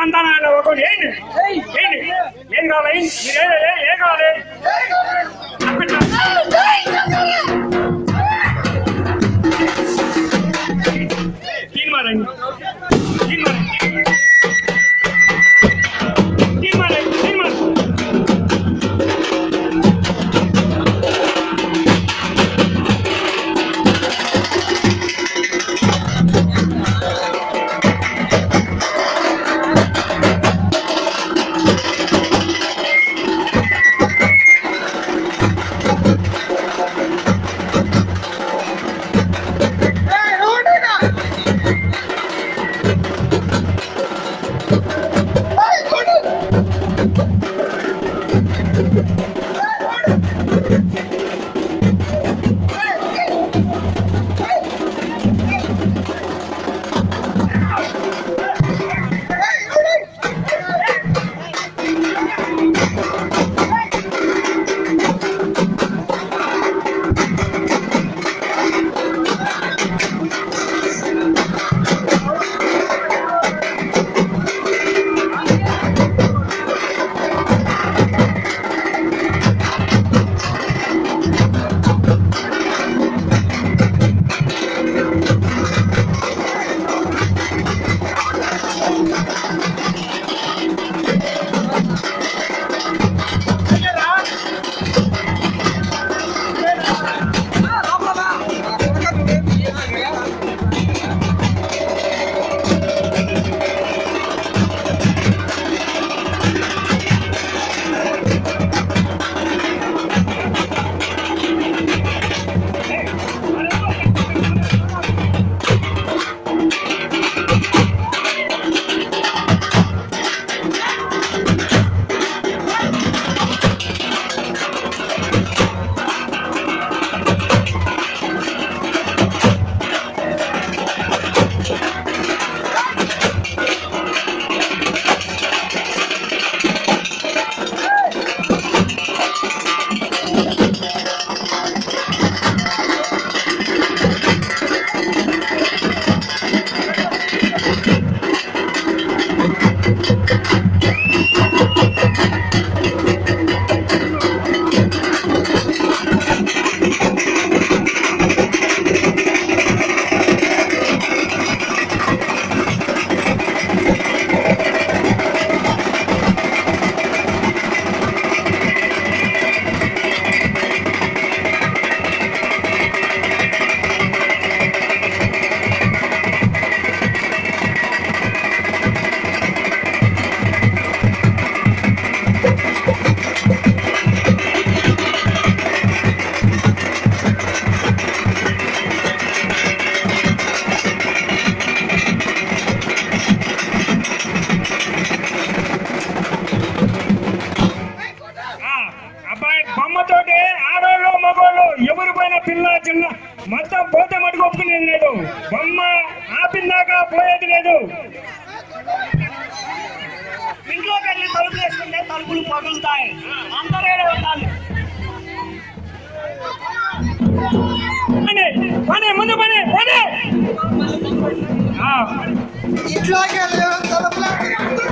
సంతానాలు ఒకటి ఏంటి ఏంటి ఏం కావాలి మీరు ఏ- ఏ- ఏం కావాలి तीन मारेंगे तीन मारेंगे तीन मारेंगे तीन मार ఆ, అబ్బాయి బొమ్మతోటి ఆడోళ్ళు మగోళ్ళు ఎవరు పోయిన పిల్ల చిన్న మొత్తం పోతే మటుకు ఒప్పుకునేది లేదు బొమ్మ ఆపిందాకా పోయేది లేదు ఇంట్లోకి వెళ్ళి తలుపులు వేసుకుంటే తలుపులు పగులుతాయి అందరూ ఈడ ఉండాలి పని పని ముందు పని పని ఆ, ఇంట్లోకి వెళ్ళి తలుపులు